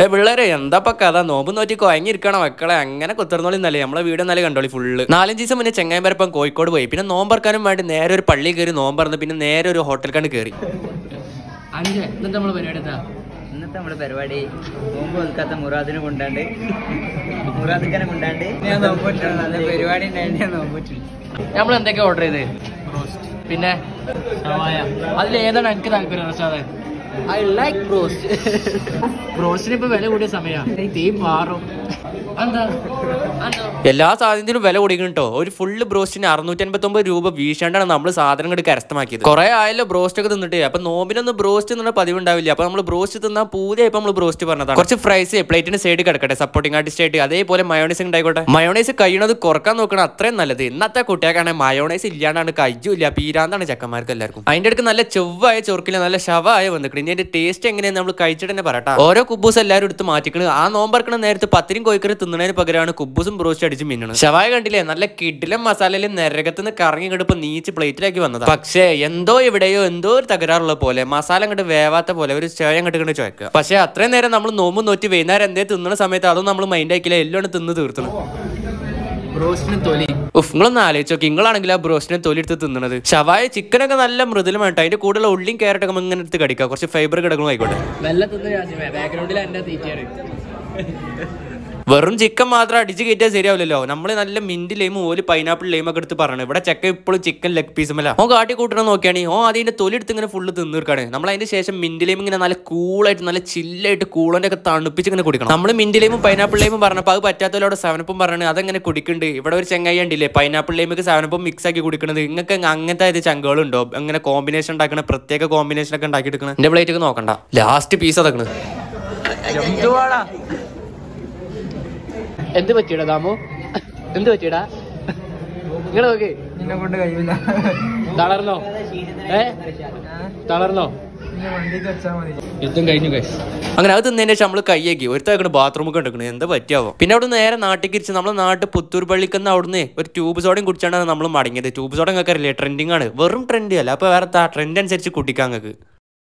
ഏ പിള്ളേരെ എന്താ കഥ നോമ്പ് നോറ്റി കൊയങ്ങിയിരിക്കണം മക്കളെ അങ്ങനെ കുത്തിർന്നോളി എന്നല്ലേ നമ്മളെ വീട് എന്നാലും കണ്ടോളി ഫുള്ള് നാലഞ്ച് ദിവസം മുന്നേ ചെങ്ങായിപ്പരപ്പം കോഴിക്കോട് പോയി പിന്നെ നോമ്പറക്കാനും വേണ്ടി നേരെ ഒരു പള്ളി കയറി നോമ്പറന്ന് പിന്നെ നേരെ ഒരു ഹോട്ടൽ കണ്ട് കയറി അഞ്ച് എന്നിട്ട് നമ്മള് പരിപാടി എന്താ ഇന്നത്തെ നമ്മുടെ പരിപാടി നോമ്പ് ഒതുക്കാത്ത മുറാദിനെ കൊണ്ടാണ്ട് മുറാദിക്കനെ കൊണ്ടാണ്ട് നല്ല പരിപാടി ഉണ്ടായിട്ട് ഞാൻ നോമ്പിട്ടില്ല നമ്മൾ എന്തൊക്കെ ഓർഡർ ചെയ്ത് പിന്നെ അതിൽ ഏതാണ് എനിക്ക് താല്പര്യം റസാദെ ഐ ലൈക്ക് ബ്രോസ്റ്റ് ബ്രോസ്റ്റിന് ഇപ്പൊ വില കൂടിയ സമയമാണ് തീ മാറും എന്താ എന്താ എല്ലാ സാധനത്തിനും വില കൂടിക്കണം കേട്ടോ ഒരു ഫുള്ള് ബ്രോസ്റ്റിന് അറുന്നൂറ്റി അൻപത്തൊമ്പത് രൂപ വീശാണ്ടാണ് നമ്മൾ സാധനം കണ്ട് കരസ്ഥമാക്കിയത് കുറെ ആയല്ലോ ബ്രോസ്റ്റ് ഒക്കെ തിന്നിട്ട് അപ്പൊ നോമ്പിനൊന്നും ബ്രോസ്റ്റ് തിന്ന പതിവ് ഉണ്ടാവില്ല അപ്പൊ നമ്മൾ ബ്രോസ്റ്റ് തിന്നാൻ പൂതിയായപ്പോ നമ്മൾ ബ്രോസ്റ്റ് പറഞ്ഞതാണ് കുറച്ച് ഫ്രൈസ് പ്ലേറ്റിന് സൈഡ് കിടക്കട്ടെ സപ്പോർട്ടിംഗ് ആർട്ടിസ്റ്റ് ആയിട്ട് അതേപോലെ മയോണൈസ് ഉണ്ടായിക്കോട്ടെ മയോണൈസ് കഴിയണത് കുറക്കാൻ നോക്കണം അത്രയും നല്ലത് ഇന്നത്തെ കുട്ടിയാക്കാണെങ്കിൽ മയോണൈസ് ഇല്ലാണ്ടാണ് കയ്യൂല്ല പീരാന്താണ് ചെക്കന്മാർക്ക് എല്ലാവർക്കും അതിന്റെ അടുക്ക് നല്ല ചൊവ്വായ ചൊറുക്കില്ല നല്ല ശവായ വന്നിട്ടുണ്ട് ഇനി അതിന്റെ ടേസ്റ്റ് എങ്ങനെയാന്ന് നമ്മൾ കഴിച്ചിട്ട് തന്നെ പറയട്ടെ ഓരോ കുബൂസ് എല്ലാവരും എടുത്ത് മാറ്റിക്കണ് ആ നോമ്പറക്കണ നേരത്തെ പത്തിനും കോഴിക്കറി തിന്നണതിന് പകരമാണ് കുബൂസും ബ്രോസ്റ്റ് അടിച്ച് മിന്നണം ശവായ കണ്ടില്ലേ നല്ല കിഡിലും മസാലയിലും നരകത്തുനിന്ന് കറങ്ങി കിടപ്പ് നീച്ച് പ്ലേറ്റിലേക്ക് വന്നത് പക്ഷേ എന്തോ എവിടെയോ എന്തോ ഒരു തകരാറുള്ള പോലെ മസാല അങ്ങോട്ട് വേവാത്ത പോലെ ഒരു ചേയ അങ്ങോട്ട് കണ്ട് ചോയ്ക്കുക പക്ഷേ അത്രയും നേരം നമ്മൾ നോമ്പ് നോറ്റി വൈകുന്നേരം എന്തേ തിന്നണ സമയത്ത് അതൊന്നും നമ്മൾ മൈൻഡ് ആക്കിയില്ല എല്ലാം തിന്ന് തീർത്തണം ബ്രോസ്റ്റിന് തൊലി ഉഫ് നിങ്ങളൊന്ന് ആലോചിച്ച് നോക്കി നിങ്ങളാണെങ്കിൽ ആ ബ്രോസ്റ്റിനെ തൊലി എടുത്ത് തിന്നണത് ഷവായ ചിക്കനൊക്കെ നല്ല മൃദുലമായിട്ട് അതിന്റെ കൂടുതൽ ഉള്ളിയും ക്യാരറ്റൊക്കെ ഇങ്ങനെ എടുത്ത് കടിക്കുക കുറച്ച് ഫൈബർ കിടക്കണം ആയിക്കോട്ടെ വെല്ല തിന്ന് ബാക്ക്ഗ്രൗണ്ടിൽ എന്റെ തീറ്റിയാണ് വെറും ചിക്കൻ മാത്രം അടിച്ച് കയറ്റിയാൽ ശരിയാവില്ലല്ലോ നമ്മൾ നല്ല മിന്റ് ലൈമും ഓല് പൈനാപ്പിൾ ലൈം ഒക്കെ എടുത്ത് പറയണം ഇവിടെ ചെക്ക ഇപ്പോഴും ചിക്കൻ ലെഗ് പീസുമല്ല ഓ കാട്ടി കൂട്ടണം നോക്കിയാണ് ഓ അതിന്റെ തൊലി എടുത്ത് ഇങ്ങനെ ഫുള്ള് തിന്നീർക്കാണ് നമ്മൾ അതിന്റെ ശേഷം മിന്റ് ലൈം ഇങ്ങനെ നല്ല കൂളായിട്ട് നല്ല ചില്ലായിട്ട് കൂളന്റെ ഒക്കെ തണുപ്പിച്ച് ഇങ്ങനെ കുടിക്കണം നമ്മൾ മിന്റ് ലൈമും പൈനാപ്പിൾ ലൈമും പറഞ്ഞപ്പോൾ അത് പറ്റാത്തവരോട് സെവനപ്പും പറഞ്ഞു അതെങ്ങനെ കുടിക്കുന്നുണ്ട് ഇവിടെ ഒരു ചെങ്ങായി ഉണ്ടില്ലേ പൈനാപ്പിൾ ലൈമൊക്കെ സെവനപ്പും മിക്സ് ആക്കി കുടിക്കുന്നത് നിങ്ങൾക്ക് അങ്ങനത്തെ ഇത് ചങ്കുകളുണ്ടോ അങ്ങനെ കോമ്പിനേഷൻ ഉണ്ടാക്കണ പ്രത്യേക കോമ്പിനേഷൻ ഒക്കെ ഉണ്ടാക്കി എടുക്കണം എന്റെ പ്ലേറ്റ് ഒക്കെ നോക്കണ്ട ലാസ്റ്റ് പീസ് അതൊക്കെ എന്ത് പറ്റിയടാ ദാമു എന്ത് പറ്റിയടാ നിങ്ങൾ നോക്ക് നിന്നെ കൊണ്ട് കഴിയില്ല തളർന്നോ ഏ തളർന്നോ വണ്ടിക്ക് വെച്ചാൽ മതി യുദ്ധം കഴിഞ്ഞു ഗൈസ് അങ്ങനെ അത് തിന്നതിന് ശേഷം നമ്മൾ കൈയാക്കി ഒരുത്താക്കണ് ബാത്റൂമൊക്കെ എടുക്കണത് എന്താ പറ്റിയാവോ പിന്നെ അവിടെ നേരെ നാട്ടിൽ തിരിച്ച് നമ്മളെ നാട്ടിൽ പുത്തൂർ പള്ളിക്കുന്ന അവിടുന്ന് ഒരു ട്യൂബ് സോഡയും കുടിച്ചാണ് നമ്മൾ മടങ്ങിയത് ട്യൂബ് സോഡ നിങ്ങൾക്ക് അറിയില്ലേ ട്രെൻഡിങ് ആണ് വെറും ട്രെൻഡ് അല്ല അപ്പൊ വേറെ ട്രെൻഡ് അനുസരിച്ച് കുട്ടിക്കാൻ നിങ്ങൾക്ക്